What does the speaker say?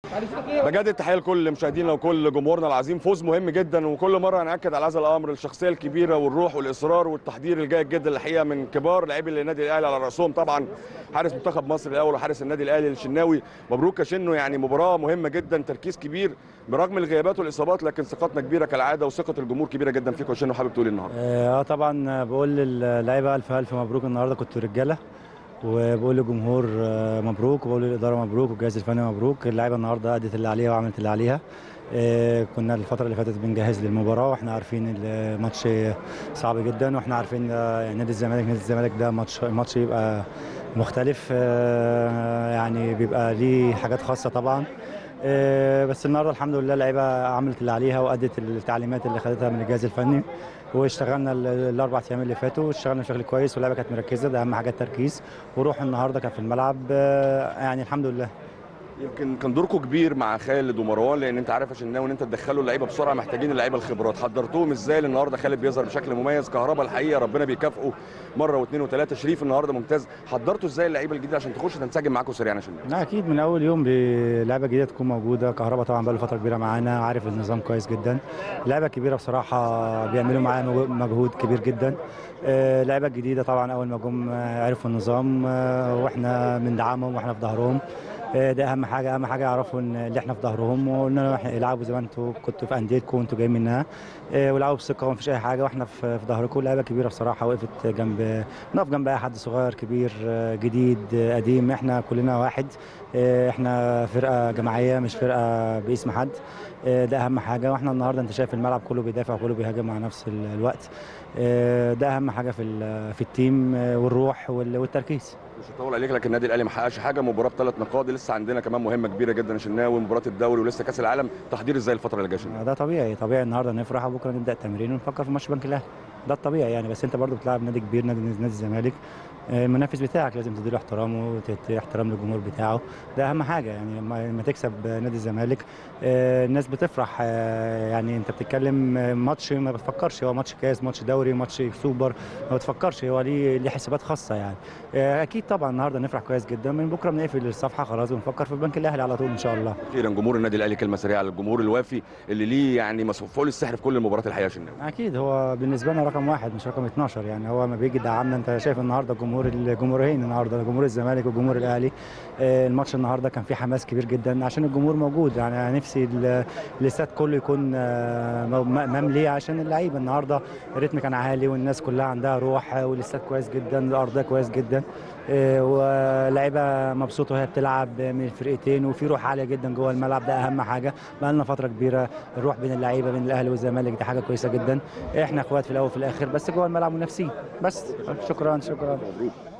بجد التحيه لكل مشاهدينا وكل جمهورنا العظيم فوز مهم جدا وكل مره هناكد على هذا الامر الشخصيه الكبيره والروح والاصرار والتحضير الجيد جدا الحقيقه من كبار لاعبي النادي الاهلي على راسهم طبعا حارس منتخب مصر الاول وحارس النادي الاهلي الشناوي مبروك يا شنو يعني مباراه مهمه جدا تركيز كبير برغم الغيابات والاصابات لكن ثقتنا كبيره كالعاده وثقه الجمهور كبيره جدا فيك يا شنو حابب تقول إيه النهارده اه طبعا بقول للعيبه الف الف مبروك النهارده كنتوا رجاله وبقول للجمهور آه، مبروك وبقول للاداره مبروك والجهاز الفني مبروك اللعيبه النهارده ادت اللي عليها وعملت اللي عليها آه، كنا الفتره اللي فاتت بنجهز للمباراه واحنا عارفين الماتش صعب جدا واحنا عارفين آه، نادي الزمالك نادي الزمالك ده ماتش الماتش يبقى مختلف آه، يعني بيبقى ليه حاجات خاصه طبعا آه، بس النهارده الحمد لله اللعيبه عملت اللي عليها وادت التعليمات اللي خدتها من الجهاز الفني واشتغلنا ال- الاربع ايام اللي فاتوا واشتغلنا بشكل كويس واللعيبه كانت مركزه ده اهم حاجه التركيز وروح النهارده كانت في الملعب آه، يعني الحمد لله يمكن كان دوركم كبير مع خالد ومروان لان انت عارف يا شناوي ان انت تدخلوا اللعيبه بسرعه محتاجين اللعيبه الخبرات حضرتوهم ازاي لأن النهارده خالد بيظهر بشكل مميز كهربا الحقيقه ربنا بيكافئه مره واثنين وثلاثه شريف النهارده ممتاز حضرتوا ازاي اللعيبه الجديده عشان تخش تنسجم معاكم سريعا يا شناوي لا اكيد من اول يوم لعبه جديده تكون موجوده كهربا طبعا بقاله فتره كبيره معانا عارف النظام كويس جدا لعبه كبيره بصراحه بيعملوا معايا مجهود- مجهود كبير جدا آه، لعبه جديده طبعا اول ما جم آه، عرفوا النظام آه، واحنا بندعمهم واحنا في ظهرهم آه، ده اهم حاجه اهم حاجه يعرفوا ان اللي احنا في ظهرهم وقلنا لهم إحنا العبوا زي ما انتوا كنتوا في انديتكم وانتوا جايين منها آه، والعبوا بثقه ومفيش اي حاجه واحنا في في ظهركم لعبه كبيره بصراحه وقفت جنب نقف جنب اي حد صغير كبير آه، جديد آه، قديم احنا كلنا واحد آه، احنا فرقه جماعيه مش فرقه باسم حد آه، ده اهم حاجه واحنا النهارده انت شايف الملعب كله بيدافع وكله بيهاجم مع نفس ال- الوقت آه، ده اهم حاجه في ال- في التيم آه، والروح وال- والتركيز مش هطول عليك لكن النادي الاهلي ما حققش حاجه مباراه بثلاث نقاط لسه عندنا كمان مهمه كبيره جدا يا شناوي مباراه الدوري ولسه كاس العالم تحضير ازاي الفتره اللي جايه يا شناوي ده طبيعي طبيعي النهارده نفرح وبكره نبدا التمرين ونفكر في ماتش بنك الاهلي ده الطبيعي يعني بس انت برضو بتلعب نادي كبير نادي نادي الزمالك آه، المنافس بتاعك لازم تديله احترامه وتدي احترام للجمهور بتاعه ده اهم حاجه يعني لما لما تكسب نادي الزمالك آه، الناس بتفرح آه، يعني انت بتتكلم آه، ماتش ما بتفكرش هو ماتش كاس ماتش دوري ماتش سوبر ما بتفكرش هو ليه ليه حسابات خاصه يعني آه، اكيد طبعا النهارده نفرح كويس جدا من بكره بنقفل الصفحه خلاص ونفكر في البنك الاهلي على طول ان شاء الله اخيرا جمهور النادي الاهلي كلمه سريعه على الجمهور الوافي اللي ليه يعني مفعول السحر في كل المباريات الحقيقه يا شناوي اكيد هو بالنسبه لنا رقم واحد مش رقم 12 يعني هو ما بيجي يدعمنا انت شايف النهارده جمهور الجمهورين النهارده جمهور الزمالك وجمهور الاهلي آه، الماتش النهارده كان فيه حماس كبير جدا عشان الجمهور موجود يعني أنا نفسي ال- الاستاد كله يكون آه، م- م- مملي عشان اللعيبه النهارده الريتم كان عالي والناس كلها عندها روح آه، والاستاد كويس جدا الارضيه كويس جدا آه، ولاعيبه مبسوطه وهي بتلعب من الفرقتين وفي روح عاليه جدا جوه الملعب ده اهم حاجه بقى لنا فتره كبيره الروح بين اللعيبه بين الاهلي والزمالك دي حاجه كويسه جدا احنا اخوات في الاول وفي الاخر بس جوه الملعب منافسين بس شكرا شكرا مبروك